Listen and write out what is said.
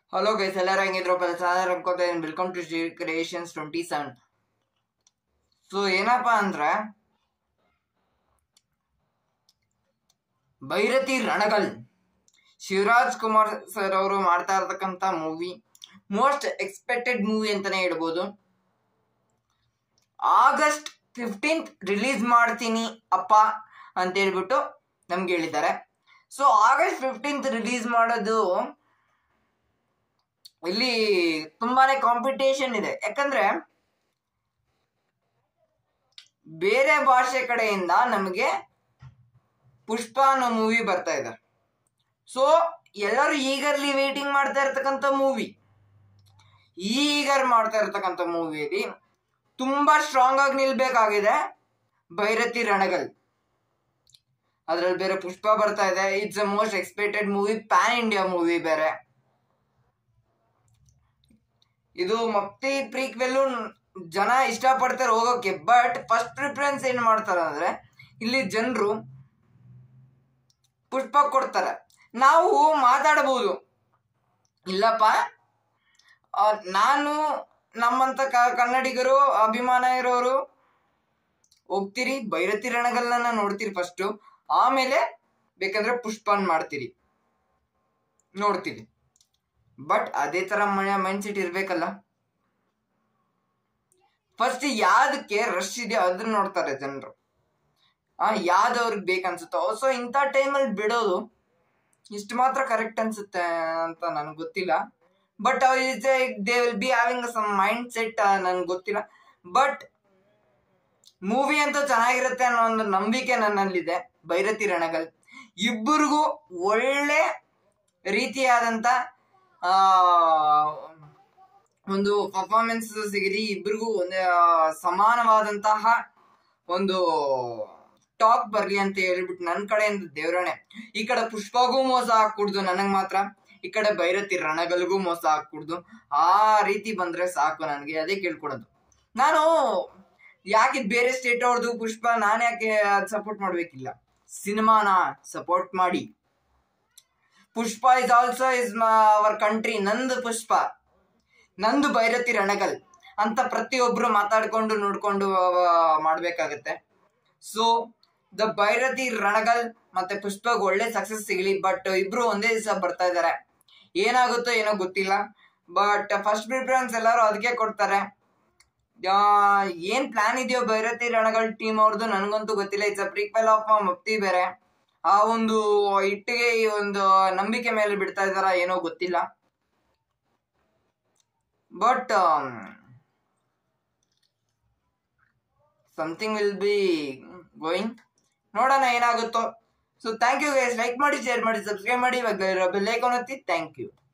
hello guys ಎಲ್ಲರೂ ಹೆಂಗಿದ್ರು ಸಾಧಾರಣ ಅನ್ಕೋತಾ ಇದ್ದೀನಿ welcome to Shri creations twenty seven so ಏನಪ್ಪಾ ಅಂದ್ರೆ ಭೈರತಿ ರಣಗಲ್ ಶಿವರಾಜ್ ಕುಮಾರ್ ಸರ್ ಅವರು ಮಾಡ್ತಾ ಇರ್ತಕ್ಕಂಥ ಮೂವಿ ಮೋಸ್ಟ್ ಎಕ್ಸ್ಪೆಕ್ಟೆಡ್ ಮೂವಿ ಅಂತಾನೆ ಹೇಳ್ಬೋದು ಆಗಸ್ಟ್ ಫಿಫ್ಟೀನ್ತ್ ರಿಲೀಸ್ ಮಾಡ್ತೀನಿ ಅಪ್ಪ ಅಂತ ಹೇಳ್ಬಿಟ್ಟು ನಮ್ಗೆ ಹೇಳಿದ್ದಾರೆ ಸೊ ಆಗಸ್ಟ್ ಫಿಫ್ಟೀನ್ತ್ ರಿಲೀಸ್ ಮಾಡೋದು ಇಲ್ಲಿ ತುಂಬಾನೇ ಕಾಂಪಿಟೇಷನ್ ಇದೆ ಯಾಕಂದ್ರೆ ಬೇರೆ ಭಾಷೆ ಕಡೆಯಿಂದ ನಮಗೆ ಪುಷ್ಪ ಅನ್ನೋ ಮೂವಿ ಬರ್ತಾ ಇದೆ ಸೊ ಎಲ್ಲರೂ ಈಗರ್ಲಿ ವೇಟಿಂಗ್ ಮಾಡ್ತಾ ಇರ್ತಕ್ಕಂಥ ಮೂವಿ ಈಗರ್ ಮಾಡ್ತಾ ಇರ್ತಕ್ಕಂಥ ಮೂವಿಯಲ್ಲಿ ತುಂಬಾ ಸ್ಟ್ರಾಂಗ್ ಆಗಿ ನಿಲ್ಬೇಕಾಗಿದೆ ಭೈರತಿ ರಣಗಲ್ ಅದ್ರಲ್ಲಿ ಬೇರೆ ಪುಷ್ಪ ಬರ್ತಾ ಇದೆ it's a most expected movie pan India movie ಬೇರೆ ಇದು ಮಕ್ತಿ ಪ್ರೀಕ್ವೆಲ್ಲು ಜನ ಇಷ್ಟಪಡ್ತಾರೆ ಹೋಗೋಕೆ ಬಟ್ ಫಸ್ಟ್ ಪ್ರಿಫರೆನ್ಸ್ ಏನ್ ಮಾಡ್ತಾರೆ ಅಂದ್ರೆ ಇಲ್ಲಿ ಜನರು ಪುಷ್ಪ ಕೊಡ್ತಾರೆ ನಾವು ಮಾತಾಡಬಹುದು ಇಲ್ಲಪ್ಪ ಆ, ನಾನು ನಮ್ಮಂತ ಕ- ಕನ್ನಡಿಗರು ಅಭಿಮಾನ ಇರೋರು ಹೋಗ್ತೀರಿ ಭೈರತಿ ರಣಗಲ್ನ ನೋಡ್ತೀರಿ ಫಸ್ಟ್ ಆಮೇಲೆ ಬೇಕಂದ್ರೆ ಪುಷ್ಪನ್ ಮಾಡ್ತೀರಿ ನೋಡ್ತೀರಿ ಬಟ್ ಅದೇ ತರ ಮೈಂಡ್ ಸೆಟ್ ಇರ್ಬೇಕಲ್ಲ ಫಸ್ಟ್ ಯಾವ್ದಕ್ಕೆ ರಶ್ ಇದೆಯೋ ಅದನ್ನ ನೋಡ್ತಾರೆ ಜನರು ಆ ಯಾವ್ದು ಅವ್ರಿಗೆ ಬೇಕನ್ಸುತ್ತೋ ಸೊ ಇಂಥ ಟೈಮಲ್ಲಿ ಬಿಡೋದು ಇಷ್ಟು ಮಾತ್ರ ಕರೆಕ್ಟ್ ಅನ್ಸುತ್ತೆ ಅಂತ ನನಗೆ ಗೊತ್ತಿಲ್ಲ but they will be having some mind set ನನ್ಗೆ ಗೊತ್ತಿಲ್ಲ ಬಟ್ ಮೂವಿ ಅಂತೂ ಚೆನ್ನಾಗಿರುತ್ತೆ ಅನ್ನೋ ಒಂದು ನಂಬಿಕೆ ನನ್ನಲ್ಲಿದೆ ಭೈರತಿ ರಣಗಲ್ ಇಬ್ಬರಿಗೂ ಒಳ್ಳೆ ರೀತಿಯಾದಂತ ಆ ಒಂದು ಪರ್ಫಾರ್ಮೆನ್ಸ್ ಸಿಗಲಿ ಇಬ್ಬರಿಗೂ ಒಂದು ಆ, ಸಮಾನವಾದಂತಹ ಒಂದು ಟಾಕ್ ಬರ್ಲಿ ಅಂತ ಹೇಳ್ಬಿಟ್ಟು ನನ್ನ ಕಡೆಯಿಂದ ದೇವ್ರಣೆ ಈ ಕಡೆ ಪುಷ್ಪಗೂ ಮೋಸ ಹಾಕ್ಬಿಡ್ದು ನನಗ್ ಮಾತ್ರ ಈ ಕಡೆ ಭೈರತಿ ರಣಗಲ್ಗೂ ಮೋಸ ಹಾಕ್ಬಿಡ್ದು ಆ ರೀತಿ ಬಂದ್ರೆ ಸಾಕು ನನಗೆ ಅದೇ ಕೇಳ್ಕೊಡೋದು ನಾನು ಯಾಕೆ ಬೇರೆ ಸ್ಟೇಟ್ ಅವ್ರದ್ದು ಪುಷ್ಪ ನಾನು ಯಾಕೆ ಸಪೋರ್ಟ್ ಮಾಡ್ಬೇಕಿಲ್ಲ ಸಿನಿಮಾನ ಸಪೋರ್ಟ್ ಮಾಡಿ Pushpa is also is our country ನಂದು ಪುಷ್ಪ ನಂದು ಭೈರತಿ ರಣಗಲ್ ಅಂತ ಪ್ರತಿಯೊಬ್ರು ಮಾತಾಡ್ಕೊಂಡು ನೋಡ್ಕೊಂಡು ಆ, ಮಾಡ್ಬೇಕಾಗತ್ತೆ ಸೊ ದ ಭೈರತಿ ರಣಗಲ್ ಮತ್ತೆ ಪುಷ್ಪಗ್ ಒಳ್ಳೆ ಸಕ್ಸಸ್ ಸಿಗಲಿ ಬಟ್ ಇಬ್ರು ಒಂದೇ ದಿವಸ ಬರ್ತಾ ಇದಾರೆ ಏನಾಗುತ್ತೋ ಏನೋ ಗೊತ್ತಿಲ್ಲ ಬಟ್ ಫಸ್ಟ್ ಪ್ರಿಫರೆನ್ಸ್ ಎಲ್ಲರೂ ಅದಕ್ಕೆ ಕೊಡ್ತಾರೆ ಆ, ಏನ್ ಪ್ಲಾನ್ ಇದೆಯೋ ಭೈರತಿ ರಣಗಲ್ ಟೀಮ್ ಅವ್ರದ್ದು ನನಗಂತೂ ಗೊತ್ತಿಲ್ಲ ಇಟ್ಸ್ ಅ ಪ್ರೀಕ್ವೆಲ್ ಆಫ್ ಮುಕ್ತಿ ಬೇರೆ ಆ ಒಂದು ಇಟ್ಟಿಗೆ ಈ ಒಂದು ನಂಬಿಕೆ ಮೇಲೆ ಬಿಡ್ತಾ ಇದಾರ ಏನೋ ಗೊತ್ತಿಲ್ಲ but something will be going ನೋಡೋಣ ಏನಾಗುತ್ತೋ so thank you guys like ಮಾಡಿ ಶೇರ್ ಮಾಡಿ ಸಬ್ಸ್ಕ್ರೈಬ್ ಮಾಡಿ ಇವಾಗ ಬೆಲ್ ಐಕಾನ್ ಒತ್ತಿ ಥ್ಯಾಂಕ್ ಯು